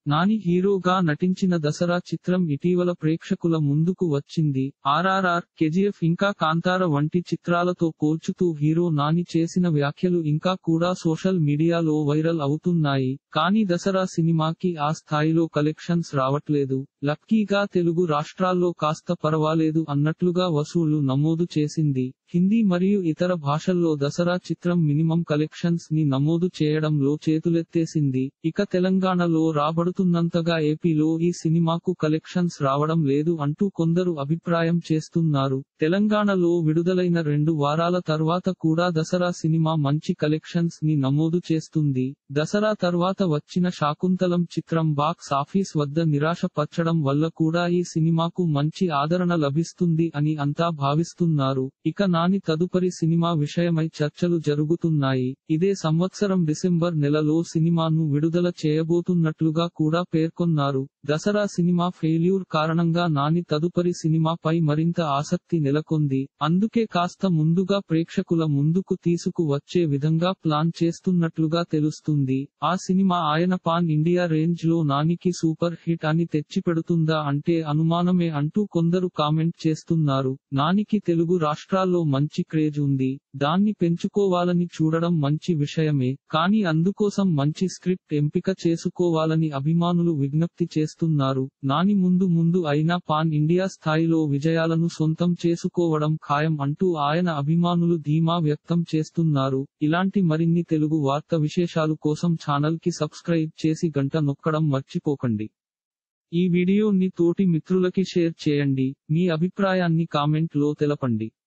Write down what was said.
నాని హీరోగా నటించిన దసరా చిత్రం ఇటీవల ప్రేక్షకుల ముందుకు వచ్చింది ఆర్ఆర్ఆర్ కెజిఎఫ్ ఇంకా కాంతార వంటి చిత్రాలతో పోల్చుతూ హీరో నాని చేసిన వ్యాఖ్యలు ఇంకా కూడా సోషల్ మీడియాలో వైరల్ అవుతున్నాయి కానీ దసరా సినిమాకి ఆ స్థాయిలో కలెక్షన్స్ రావట్లేదు లక్కీగా తెలుగు రాష్ట్రాల్లో కాస్త పర్వాలేదు అన్నట్లుగా వసూళ్లు నమోదు చేసింది హిందీ మరియు ఇతర భాషల్లో దసరా చిత్రం మినిమం కలెక్షన్స్ ని నమోదు చేయడంలో చేతులెత్తేసింది ఇక తెలంగాణలో రాబడుతున్నంతగా ఏపీలో ఈ సినిమాకు కలెక్షన్స్ రావడం లేదు అంటూ కొందరు అభిప్రాయం చేస్తున్నారు తెలంగాణలో విడుదలైన రెండు వారాల తర్వాత కూడా దసరా సినిమా మంచి కలెక్షన్స్ ని నమోదు చేస్తుంది దసరా తర్వాత వచ్చిన శాకుంతలం చిత్రం బాక్స్ ఆఫీస్ వద్ద నిరాశ పచ్చడం వల్ల కూడా ఈ సినిమాకు మంచి ఆదరణ లభిస్తుంది అని అంతా భావిస్తున్నారు ఇక నాని తదుపరి సినిమా విషయమై చర్చలు జరుగుతున్నాయి ఇదే సంవత్సరం డిసెంబర్ నెలలో సినిమాను విడుదల చేయబోతున్నట్లుగా కూడా పేర్కొన్నారు దసరా సినిమా ఫెయిల్యూర్ కారణంగా నాని తదుపరి సినిమాపై మరింత ఆసక్తి నెలకొంది అందుకే కాస్త ముందుగా ప్రేక్షకుల ముందుకు తీసుకు వచ్చే విధంగా ప్లాన్ చేస్తున్నట్లుగా తెలుస్తుంది ఆ సినిమా ఆయన పాన్ ఇండియా రేంజ్ లో నానికి సూపర్ హిట్ అని తెచ్చిపెడుతుందా అంటే అనుమానమే అంటూ కొందరు కామెంట్ చేస్తున్నారు నానికి తెలుగు రాష్ట్రాల్లో మంచి క్రేజ్ ఉంది దాన్ని పెంచుకోవాలని చూడడం మంచి విషయమే కానీ అందుకోసం మంచి స్క్రిప్ట్ ఎంపిక చేసుకోవాలని అభిమానులు విజ్ఞప్తి చేస్తున్నారు నాని ముందు ముందు అయినా పాన్ ఇండియా స్థాయిలో విజయాలను సొంతం చేసుకోవడం ఖాయం అంటూ ఆయన అభిమానులు ధీమా వ్యక్తం చేస్తున్నారు ఇలాంటి మరిన్ని తెలుగు వార్త విశేషాలు కోసం ఛానల్ కి సబ్స్క్రైబ్ చేసి గంట నొక్కడం మర్చిపోకండి ఈ వీడియోని తోటి మిత్రులకి షేర్ చేయండి మీ అభిప్రాయాన్ని కామెంట్ లో తెలపండి